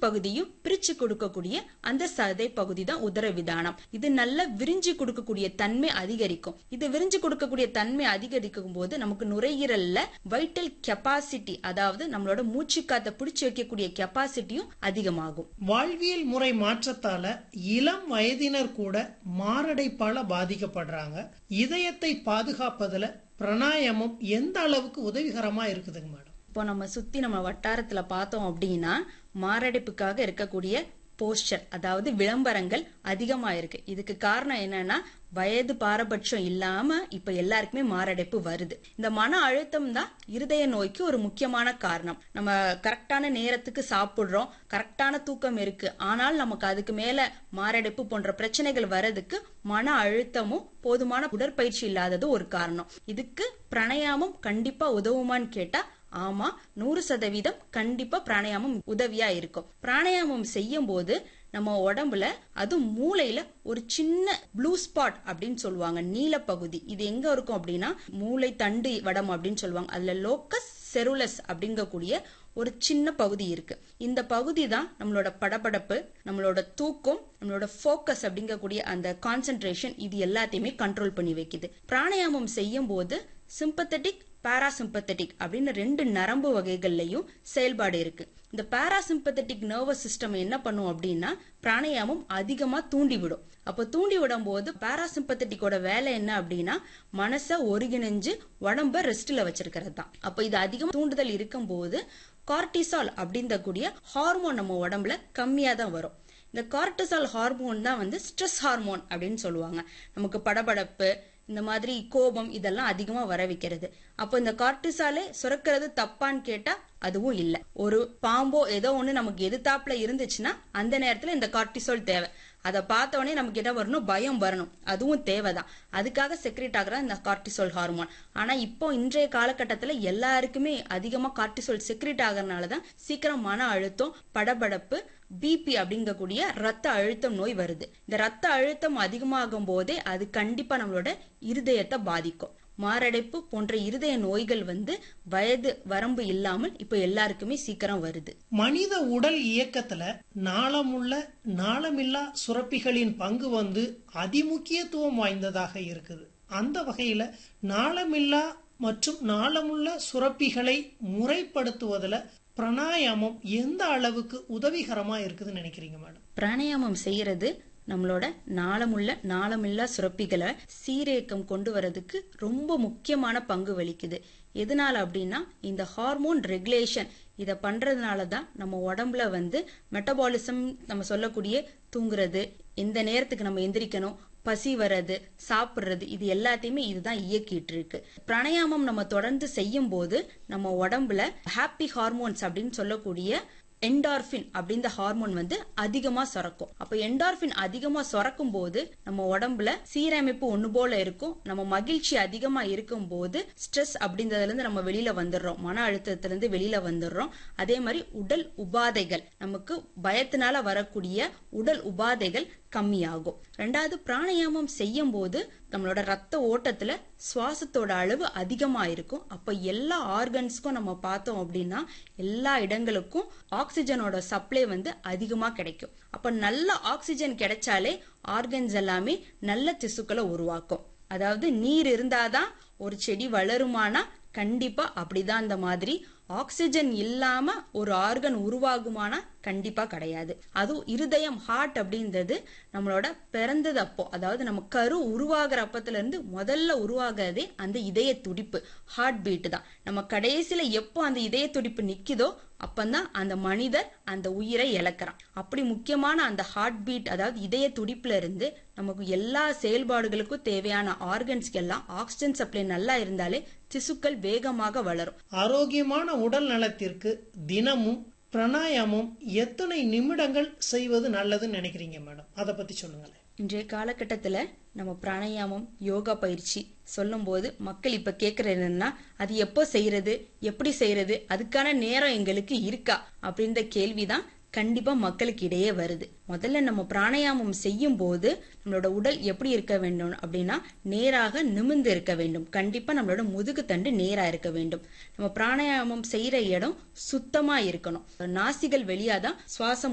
பகுதியும் பிரிச்சு கொடுக்கக்கூடிய அந்த சதை பகுதி தான் உதரவிதானம் இது நல்லா விரிஞ்சு கொடுக்கக்கூடிய தன்மை அதிகரிக்கும் இது விரிஞ்சு கொடுக்கக்கூடிய தன்மை அதிகரிக்கும் போது நமக்கு நுரையீரல்ல வைட்டல் கெப்பாசிட்டி அதாவது நம்மளோட மூச்சு காத்த பிடிச்சு வைக்கக்கூடிய கெப்பாசிட்டியும் அதிகமாகும் வாழ்வியல் முறை மாற்றத்தால இளம் வயதினர் கூட மாரடைப்பால பாதிக்கப்படுறாங்க இதயத்தை பாதுகாப்பதுல பிராணாயாமம் எந்த அளவுக்கு உதவிகரமா இருக்குதுங்க மேடம் இப்போ நம்ம சுத்தி நம்ம வட்டாரத்துல பார்த்தோம் அப்படின்னா மாரடைப்புக்காக இருக்கக்கூடிய போஸ்டர் அதாவது விளம்பரங்கள் அதிகமா இருக்கு இதுக்கு காரணம் என்னன்னா வயது பாரபட்சம் இல்லாம இப்ப எல்லாருக்குமே மாரடைப்பு வருது இந்த மன அழுத்தம் தான் இருதய நோய்க்கு ஒரு முக்கியமான காரணம் நம்ம கரெக்டான நேரத்துக்கு சாப்பிடுறோம் கரெக்டான தூக்கம் இருக்கு ஆனால் நமக்கு அதுக்கு மேல மாரடைப்பு போன்ற பிரச்சனைகள் வர்றதுக்கு மன அழுத்தமும் போதுமான உடற்பயிற்சி இல்லாதது ஒரு காரணம் இதுக்கு பிராணாயாமம் கண்டிப்பா உதவுமான்னு கேட்டா ஆமா நூறு சதவீதம் கண்டிப்பா பிராணாயாமம் உதவியா இருக்கும் பிராணாயாமம் செய்யும் போது நம்ம உடம்புல அது மூளையில ஒரு சின்ன ப்ளூ ஸ்பாட் அப்படின்னு சொல்லுவாங்க நீல பகுதி இது எங்க இருக்கும் அப்படின்னா மூளை தண்டு வடம் அப்படின்னு சொல்லுவாங்க அதுல லோக்கஸ் செருலஸ் அப்படிங்கக்கூடிய ஒரு சின்ன பகுதி இருக்கு இந்த பகுதி தான் நம்மளோட படபடப்பு நம்மளோட தூக்கம் நம்மளோட ஃபோக்கஸ் அப்படிங்கக்கூடிய அந்த கான்சென்ட்ரேஷன் இது எல்லாத்தையுமே கண்ட்ரோல் பண்ணி வைக்குது பிராணாயாமம் செய்யும் போது சிம்பத்தட்டிக் பாராசிம்பத்தட்டிக் அப்படின்னு ரெண்டு நரம்பு வகைகள்லயும் செயல்பாடு இருக்கு இந்த பாராசிம்பத்தட்டிக் நர்வஸ் சிஸ்டம் என்ன பண்ணும் அப்படின்னா பிராணாயாமம் அதிகமா தூண்டி விடும் அப்ப தூண்டி விடும் போது பாராசிம்பத்தட்டிக்கோட வேலை என்ன அப்படின்னா மனசை ஒருங்கிணைஞ்சு உடம்ப ரெஸ்ட்ல வச்சிருக்கிறது தான் அப்ப இது அதிகம் தூண்டுதல் இருக்கும் போது கார்டிசால் அப்படிங்கக்கூடிய ஹார்மோன் நம்ம உடம்புல கம்மியா தான் வரும் இந்த கார்டிசால் ஹார்மோன் தான் வந்து ஸ்ட்ரெஸ் ஹார்மோன் அப்படின்னு சொல்லுவாங்க நமக்கு படபடப்பு இந்த மாதிரி கோபம் இதெல்லாம் அதிகமா வர வைக்கிறது அப்போ இந்த கார்டிசாலே சுரக்கிறது தப்பான்னு கேட்டா அதுவும் இல்ல ஒரு பாம்போ ஏதோ ஒண்ணு நமக்கு எதிர்த்தாப்புல இருந்துச்சுன்னா அந்த நேரத்துல இந்த கார்டிசோல் தேவை அதை பார்த்த உடனே நமக்கு என்ன வரணும் பயம் வரணும் அதுவும் தேவைதான் அதுக்காக செக்ரேட் ஆகிற இந்த கார்டிசோல் ஹார்மோன் ஆனா இப்போ இன்றைய காலகட்டத்துல எல்லாருக்குமே அதிகமா கார்டிசோல் செக்ரேட் ஆகிறதுனாலதான் சீக்கிரம் மன அழுத்தம் படபடப்பு பிபி அப்படிங்கக்கூடிய ரத்த அழுத்தம் நோய் வருது இந்த ரத்த அழுத்தம் அதிகமாகும் போதே அது கண்டிப்பா நம்மளோட இருதயத்தை பாதிக்கும் மாரடைப்பு போன்ற இருதய நோய்கள் வந்து வயது வரம்பு இல்லாமல் இப்ப எல்லாருக்குமே சீக்கிரம் வருது மனித உடல் இயக்கத்துல நாளமுள்ள நாளமில்லா சுரப்பிகளின் பங்கு வந்து அதிமுக்கியத்துவம் வாய்ந்ததாக இருக்குது அந்த வகையில நாளமில்லா மற்றும் நாளமுள்ள சுரப்பிகளை முறைப்படுத்துவதுல பிராணாயாமம் எந்த அளவுக்கு உதவிகரமா இருக்குதுன்னு நினைக்கிறீங்க மேடம் பிராணாயாமம் செய்யறது நம்மளோட நாளமுள்ள நாளமில்லா சுரப்பிகளை சீரேக்கம் கொண்டு வரதுக்கு ரொம்ப முக்கியமான பங்கு வகிக்குது எதனால அப்படின்னா இந்த ஹார்மோன் ரெகுலேஷன் இதை பண்றதுனால தான் நம்ம உடம்புல வந்து மெட்டபாலிசம் நம்ம சொல்லக்கூடிய தூங்குறது எந்த நேரத்துக்கு நம்ம எந்திரிக்கணும் பசி வர்றது சாப்பிடுறது இது எல்லாத்தையுமே இதுதான் இயக்கிட்டு இருக்கு பிராணாயாமம் நம்ம தொடர்ந்து செய்யும் போது நம்ம உடம்புல ஹாப்பி ஹார்மோன்ஸ் அப்படின்னு சொல்லக்கூடிய என்டார்பின் அப்படின்ற ஹார்மோன் வந்து அதிகமா சுரக்கும் அப்ப என்டார்பின் அதிகமா சுரக்கும் போது நம்ம உடம்புல சீரமைப்பு ஒண்ணு போல இருக்கும் நம்ம மகிழ்ச்சி அதிகமா இருக்கும் போது ஸ்ட்ரெஸ் அப்படின்றதுல இருந்து நம்ம வெளியில வந்துடுறோம் மன அழுத்தத்துல இருந்து வெளியில வந்துடுறோம் அதே மாதிரி உடல் உபாதைகள் நமக்கு பயத்தினால வரக்கூடிய உடல் உபாதைகள் கம்மியாகும் ரெண்டாவது பிராணாயாமம் செய்யும் போது நம்மளோட ரத்த ஓட்டத்துல சுவாசத்தோட அளவு அதிகமா இருக்கும் அப்ப எல்லா ஆர்கன்ஸ்க்கும் நம்ம பார்த்தோம் அப்படின்னா எல்லா இடங்களுக்கும் ஆக்சிஜனோட சப்ளை வந்து அதிகமா கிடைக்கும் அப்ப நல்ல ஆக்சிஜன் கிடைச்சாலே ஆர்கன்ஸ் எல்லாமே நல்ல திசுக்களை உருவாக்கும் அதாவது நீர் இருந்தாதான் ஒரு செடி வளருமானா கண்டிப்பா அப்படிதான் அந்த மாதிரி ஆக்சிஜன் இல்லாம ஒரு ஆர்கன் உருவாகுமானா கண்டிப்பா கிடையாது அதுவும் இருதயம் ஹார்ட் அப்படின்றது நம்மளோட பிறந்தது அப்போ அதாவது நம்ம கரு உருவாகிற அப்பத்துல இருந்து முதல்ல உருவாகிறதே அந்த இதய துடிப்பு ஹார்ட் பீட் தான் நம்ம கடைசியில எப்போ அந்த இதய துடிப்பு நிக்குதோ அப்பந்தான் அந்த மனிதர் அந்த உயிரை இழக்கிறான் அப்படி முக்கியமான அந்த ஹார்ட் பீட் அதாவது இதய துடிப்புல இருந்து நமக்கு எல்லா செயல்பாடுகளுக்கும் தேவையான ஆர்கன்ஸ்க்கு எல்லாம் ஆக்சிஜன் சப்ளை நல்லா இருந்தாலே திசுக்கள் வேகமாக வளரும் ஆரோக்கியமான உடல் நலத்திற்கு தினமும் பிராணாயாமம் எத்தனை நிமிடங்கள் செய்வது நல்லதுன்னு நினைக்கிறீங்க மேடம் அதை பத்தி சொல்லுங்களேன் இன்றைய காலகட்டத்துல நம்ம பிராணாயாமம் யோகா பயிற்சி சொல்லும் போது மக்கள் இப்ப கேக்குறது என்னன்னா அது எப்போ செய்யறது எப்படி செய்யறது அதுக்கான நேரம் எங்களுக்கு இருக்கா அப்படின்ற கேள்விதான் கண்டிப்பா மக்களுக்கு இடையே வருது முதல்ல நம்ம பிராணாயாமம் செய்யும் போது நம்மளோட உடல் எப்படி இருக்க வேண்டும் அப்படின்னா நேராக நிமிர்ந்து இருக்க வேண்டும் கண்டிப்பா நம்மளோட முதுகு தண்டு நேரா இருக்க வேண்டும் நம்ம பிராணாயாமம் செய்யற இடம் சுத்தமா இருக்கணும் நாசிகள் வெளியாதான் சுவாசம்